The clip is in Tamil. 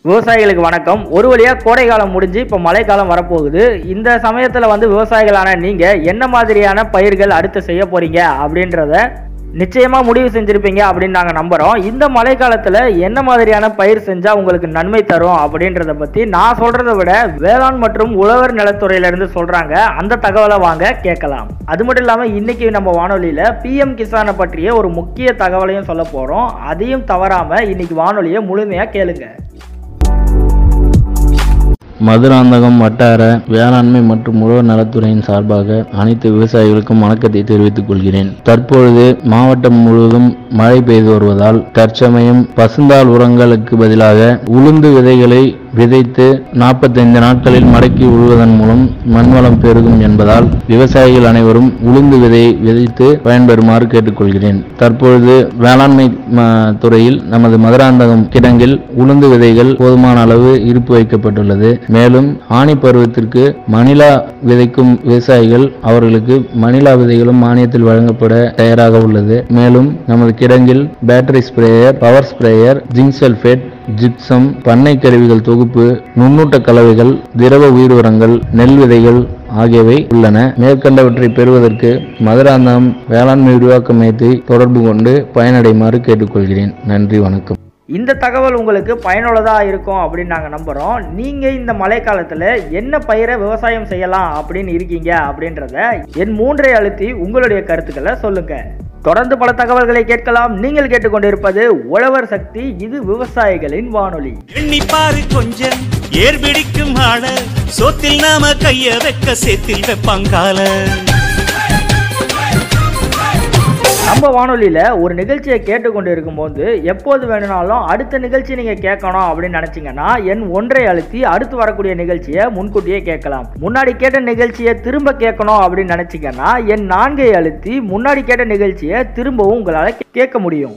விவசாயிகளுக்கு வணக்கம் ஒரு வழியா கோடை காலம் முடிஞ்சு இப்போ மழைக்காலம் வரப்போகுது இந்த சமயத்தில் வந்து விவசாயிகளான நீங்க என்ன மாதிரியான பயிர்கள் அடுத்து செய்ய போறீங்க அப்படின்றத நிச்சயமா முடிவு செஞ்சிருப்பீங்க அப்படின்னு நாங்கள் நம்புறோம் இந்த மழைக்காலத்தில் என்ன மாதிரியான பயிர் செஞ்சா உங்களுக்கு நன்மை தரும் அப்படின்றத பத்தி நான் சொல்றதை விட வேளாண் மற்றும் உழவர் நலத்துறையில இருந்து சொல்றாங்க அந்த தகவலை வாங்க கேட்கலாம் அது மட்டும் இல்லாமல் இன்னைக்கு நம்ம வானொலியில பிஎம் கிசானை பற்றிய ஒரு முக்கிய தகவலையும் சொல்ல போறோம் அதையும் தவறாம இன்னைக்கு வானொலியை முழுமையா கேளுங்க மதுராந்தகம் வட்டார வேளாண்மை மற்றும் உழவர் நலத்துறையின் சார்பாக அனைத்து விவசாயிகளுக்கும் வணக்கத்தை தெரிவித்துக் கொள்கிறேன் தற்பொழுது மாவட்டம் முழுவதும் மழை பெய்து வருவதால் தற்சமயம் பசுந்தாள் உரங்களுக்கு பதிலாக உளுந்து விதைகளை விதைத்து நாற்பத்தைந்து நாட்களில் மடக்கி உழுவதன் மூலம் மண்வளம் பெருகும் என்பதால் விவசாயிகள் அனைவரும் உளுந்து விதையை விதைத்து பயன்பெறுமாறு கேட்டுக்கொள்கிறேன் தற்பொழுது வேளாண்மை ம, துறையில் நமது மதுராந்தகம் கிடங்கில் உளுந்து விதைகள் போதுமான அளவு இருப்பு வைக்கப்பட்டுள்ளது மேலும் ஆணி பருவத்திற்கு மணிலா விதைக்கும் விவசாயிகள் அவர்களுக்கு மணிலா விதைகளும் மானியத்தில் வழங்கப்பட தயாராக உள்ளது மேலும் நமது கிடங்கில் battery sprayer power sprayer zinc sulphate gypsum பண்ணை கருவிகள் தொகுப்பு நுண்ணூட்ட கலவைகள் திரவ உயிர் உரங்கள் நெல் விதைகள் ஆகியவை உள்ளன மேற்கண்டவற்றை பெறுவதற்கு மதுராந்தகம் வேளாண்மை விரிவாக்க மையத்தை தொடர்பு கொண்டு பயனடைமாறு கேட்டுக்கொள்கிறேன் நன்றி வணக்கம் இந்த தகவல் உங்களுக்கு பயனுள்ளதாக இருக்கும் அப்படின்னு நாங்கள் நம்புகிறோம் நீங்கள் இந்த மழைக்காலத்தில் என்ன பயிரை விவசாயம் செய்யலாம் அப்படின்னு இருக்கீங்க அப்படின்றத என் மூன்றை அழுத்தி உங்களுடைய கருத்துக்களை சொல்லுங்க தொடர்ந்து பல தகவல்களை கேட்கலாம் நீங்கள் கேட்டுக்கொண்டிருப்பது உழவர் சக்தி இது விவசாயிகளின் வானொலி எண்ணிப்பாரு கொஞ்சம் ஏர் பிடிக்கும் ஆள சோத்தில் நாம கைய வைக்க சேத்தில் வைப்பாங்கால நம்ம வானொலியில் ஒரு நிகழ்ச்சியை கேட்டுக்கொண்டு இருக்கும்போது எப்போது வேணும்னாலும் அடுத்த நிகழ்ச்சி நீங்கள் கேட்கணும் அப்படின்னு நினச்சிங்கன்னா என் ஒன்றை அழுத்தி அடுத்து வரக்கூடிய நிகழ்ச்சியை முன்கூட்டியே கேட்கலாம் முன்னாடி கேட்ட நிகழ்ச்சியை திரும்ப கேட்கணும் அப்படின்னு நினச்சிங்கன்னா என் நான்கை அழுத்தி முன்னாடி கேட்ட நிகழ்ச்சியை திரும்பவும் உங்களால் கேட்க முடியும்